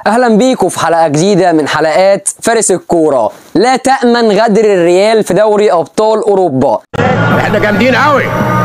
اهلا بيكم في حلقه جديده من حلقات فارس الكوره لا تامن غدر الريال في دوري ابطال اوروبا احنا جامدين قوي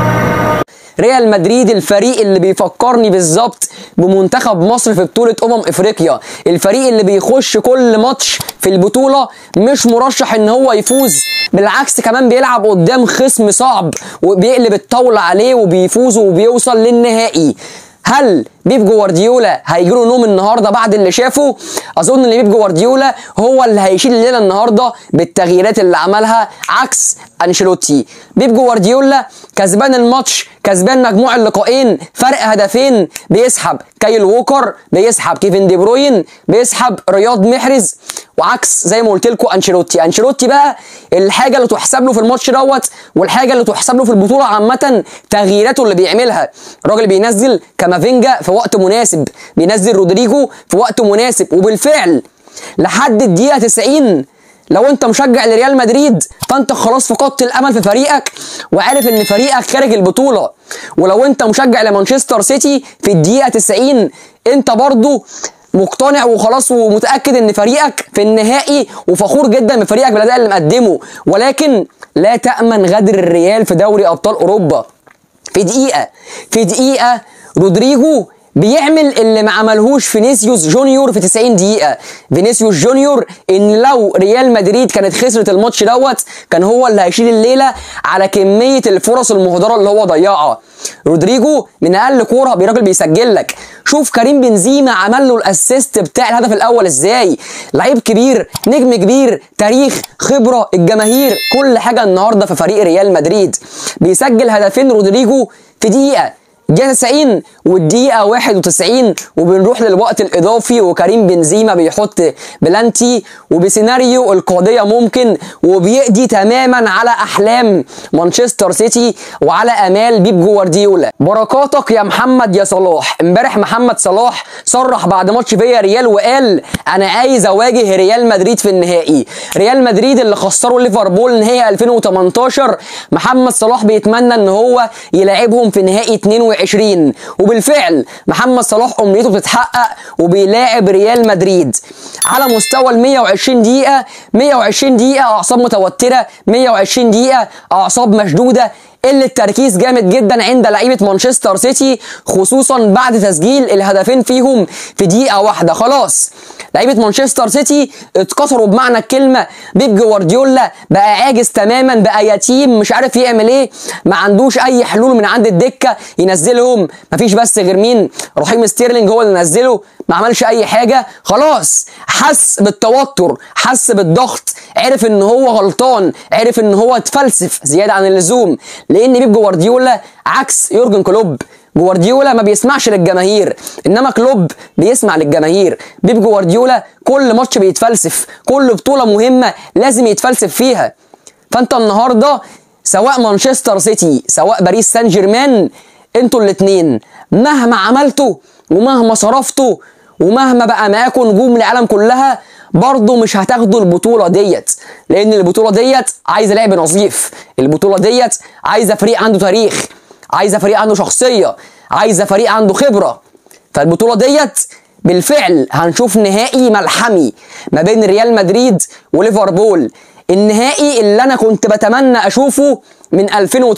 ريال مدريد الفريق اللي بيفكرني بالظبط بمنتخب مصر في بطولة أمم إفريقيا الفريق اللي بيخش كل ماتش في البطولة مش مرشح إن هو يفوز بالعكس كمان بيلعب قدام خصم صعب وبيقلب الطاولة عليه وبيفوز وبيوصل للنهائي هل بيب جوارديولا هيجيله نوم النهارده بعد اللي شافه اظن ان بيب جوارديولا هو اللي هيشيل الليله النهارده بالتغييرات اللي عملها عكس انشيلوتي بيب جوارديولا كسبان الماتش كسبان مجموع اللقاءين فرق هدفين بيسحب كايل ووكر بيسحب كيفن دي بروين بيسحب رياض محرز وعكس زي ما قلت لكم انشيلوتي انشيلوتي بقى الحاجه اللي تحسب له في الماتش دوت والحاجه اللي تحسب له في البطوله عامه تغييراته اللي بيعملها الراجل بينزل كامافينجا في وقت مناسب بينزل رودريجو في وقت مناسب وبالفعل لحد الدقيقه 90 لو انت مشجع لريال مدريد فانت خلاص فقدت الامل في فريقك وعارف ان فريقك خارج البطوله ولو انت مشجع لمانشستر سيتي في الدقيقه 90 انت برضو مقتنع وخلاص ومتاكد ان فريقك في النهائي وفخور جدا بفريقك بالاداء اللي مقدمه ولكن لا تامن غدر الريال في دوري ابطال اوروبا في دقيقه في دقيقه رودريجو بيعمل اللي ما عملهوش فينيسيوس جونيور في 90 دقيقة فينيسيوس جونيور ان لو ريال مدريد كانت خسرت الماتش دوت كان هو اللي هيشيل الليلة على كمية الفرص المهدرة اللي هو ضيعها رودريجو من اقل كوره براجل بيسجل لك شوف كريم بنزيما عمل له الاسيست بتاع الهدف الاول ازاي لعيب كبير نجم كبير تاريخ خبره الجماهير كل حاجه النهارده في فريق ريال مدريد بيسجل هدفين رودريجو في دقيقه الدقيقة 90 والدقيقة 91 وبنروح للوقت الإضافي وكريم بنزيما بيحط بلانتي وبسيناريو القضية ممكن وبيقضي تماما على أحلام مانشستر سيتي وعلى آمال بيب جوارديولا بركاتك يا محمد يا صلاح امبارح محمد صلاح صرح بعد ماتش فيا ريال وقال أنا عايز أواجه ريال مدريد في النهائي ريال مدريد اللي خسروا ليفربول نهائي 2018 محمد صلاح بيتمنى ان هو يلاعبهم في نهائي 22 2020 وبالفعل محمد صلاح امنيته بتتحقق وبيلاعب ريال مدريد على مستوى ال 120 دقيقة 120 دقيقة أعصاب متوترة 120 دقيقة أعصاب مشدودة قلة تركيز جامد جدا عند لعيبة مانشستر سيتي خصوصا بعد تسجيل الهدفين فيهم في دقيقة واحدة خلاص لعيبة مانشستر سيتي اتكسروا بمعنى الكلمة بيب جوارديولا بقى عاجز تماما بقى يتيم مش عارف يعمل ايه ما عندوش اي حلول من عند الدكة ينزلهم مفيش بس غير مين رحيم ستيرلينج هو اللي نزله ما عملش اي حاجة خلاص حس بالتوتر حس بالضغط عرف ان هو غلطان عرف ان هو اتفلسف زيادة عن اللزوم لان بيب جوارديولا عكس يورجن كلوب جوارديولا ما بيسمعش للجماهير انما كلوب بيسمع للجماهير بيب جوارديولا كل ماتش بيتفلسف كل بطولة مهمة لازم يتفلسف فيها فانت النهاردة سواء مانشستر سيتي سواء باريس سان جيرمان انتوا الاتنين مهما عملتوا ومهما صرفتوا ومهما بقى معاكم نجوم العالم كلها برضه مش هتاخدوا البطولة ديت لأن البطولة ديت عايزة لعب نظيف البطولة ديت عايزة فريق عنده تاريخ عايزة فريق عنده شخصية عايزة فريق عنده خبرة فالبطولة ديت بالفعل هنشوف نهائي ملحمي ما بين ريال مدريد وليفربول النهائي اللي انا كنت بتمنى اشوفه من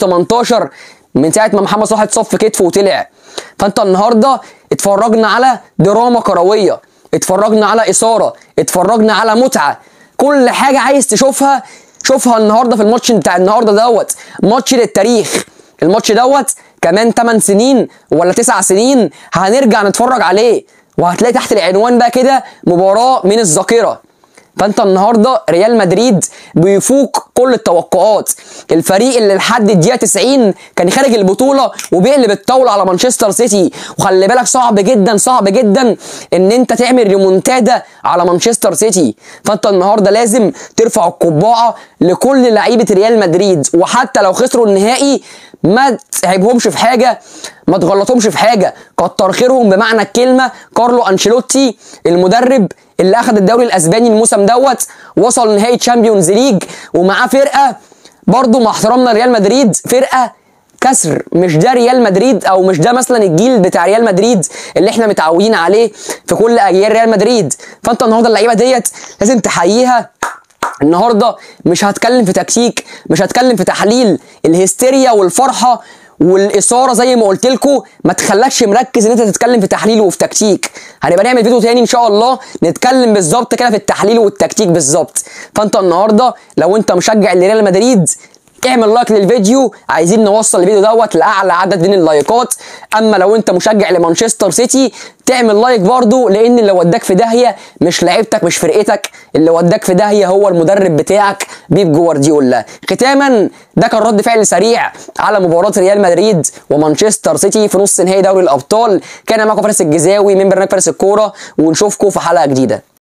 2018 من ساعه ما محمد صلاح اتصف كتفه وطلع فانت النهارده اتفرجنا على دراما كرويه اتفرجنا على اثاره اتفرجنا على متعه كل حاجه عايز تشوفها شوفها النهارده في الماتش بتاع النهارده دوت ماتش للتاريخ الماتش دوت كمان 8 سنين ولا 9 سنين هنرجع نتفرج عليه وهتلاقي تحت العنوان بقى كده مباراه من الذاكره فانت النهارده ريال مدريد بيفوق كل التوقعات الفريق اللي لحد الدقيقه 90 كان خارج البطوله وبيقلب الطاوله على مانشستر سيتي وخلي بالك صعب جدا صعب جدا ان انت تعمل ريمونتادا على مانشستر سيتي فانت النهارده لازم ترفع القبعه لكل لعيبه ريال مدريد وحتى لو خسروا النهائي ما تعبهمش في حاجه ما تغلطهمش في حاجه كتر خيرهم بمعنى الكلمه كارلو انشيلوتي المدرب اللي اخذ الدوري الاسباني الموسم دوت وصل نهائي تشامبيونز ليج ومعاه فرقه برضه مع احترامنا ريال مدريد فرقه كسر مش ده ريال مدريد او مش ده مثلا الجيل بتاع ريال مدريد اللي احنا متعودين عليه في كل اجيال ريال مدريد فانت النهارده اللعيبه ديت لازم تحييها النهارده مش هتكلم في تكتيك مش هتكلم في تحليل الهستيريا والفرحه والاثاره زي ما قلت لكم ما تخلكش مركز ان انت تتكلم في تحليل وفي تكتيك هنبقى نعمل فيديو تاني ان شاء الله نتكلم بالظبط كده في التحليل والتكتيك بالظبط فانت النهارده لو انت مشجع لريال مدريد اعمل لايك للفيديو عايزين نوصل الفيديو دوت لاعلى عدد من اللايكات اما لو انت مشجع لمانشستر سيتي تعمل لايك برضو لان اللي وداك في داهيه مش لعيبتك مش فرقتك اللي وداك في داهيه هو المدرب بتاعك بيب جوارديولا ختاما ده كان رد فعل سريع على مباراه ريال مدريد ومانشستر سيتي في نص نهائي دوري الابطال كان معاكم فارس الجزاوي من برنامج فارس الكوره ونشوفكم في حلقه جديده